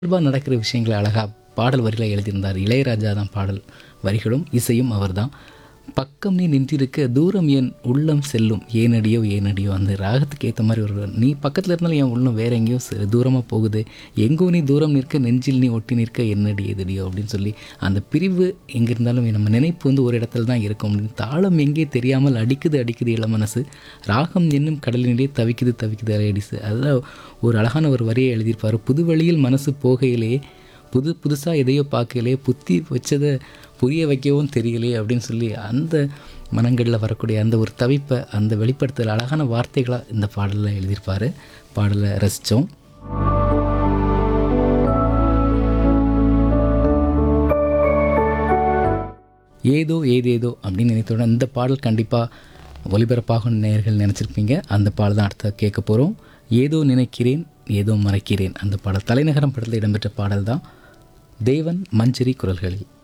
இயல்பாக நடக்கிற விஷயங்களை அழகாக பாடல் வரியில் எழுதியிருந்தார் இளையராஜா தான் பாடல் வரிகளும் இசையும் அவர்தான் பக்கம் நீ நின்றிருக்க தூரம் என் உள்ளம் செல்லும் ஏனடியோ ஏனடியோ அந்த ராகத்துக்கு ஏற்ற மாதிரி ஒரு நீ பக்கத்தில் இருந்தாலும் என் உள்ளம் வேற எங்கேயோ செ- தூரமாக போகுது எங்கோ நீ தூரம் நிற்க நெஞ்சில் நீ ஒட்டி நிற்க என்னடி எதடியோ அப்படின்னு சொல்லி அந்த பிரிவு எங்கே இருந்தாலும் நம்ம நினைப்பு வந்து ஒரு இடத்துல தான் இருக்கும் அப்படின்னு தாளம் எங்கே தெரியாமல் அடிக்குது அடிக்குது இள மனசு ராகம் என்னும் கடலினிலே தவிக்குது தவிக்குது அலையடிசு அதில் ஒரு அழகான ஒரு வரியை எழுதியிருப்பார் புது வழியில் மனசு போகையிலே புது புதுசாக எதையோ பார்க்கலையே புத்தி வச்சதை புரிய வைக்கவும் தெரியலையே அப்படின்னு சொல்லி அந்த மனங்களில் வரக்கூடிய அந்த ஒரு தவிப்பை அந்த வெளிப்படுத்தல் அழகான வார்த்தைகளாக இந்த பாடலில் எழுதியிருப்பார் பாடலை ரசித்தோம் ஏதோ ஏதேதோ அப்படின்னு நினைத்தோட இந்த பாடல் கண்டிப்பாக ஒலிபரப்பாகும் நேயர்கள் நினச்சிருப்பீங்க அந்த பாடல் தான் அடுத்த கேட்க போகிறோம் ஏதோ நினைக்கிறேன் ஏதோ மறைக்கிறேன் அந்த பாடல் தலைநகரம் படத்தில் இடம்பெற்ற பாடல் தான் தேவன் மஞ்சரி குரல்களில்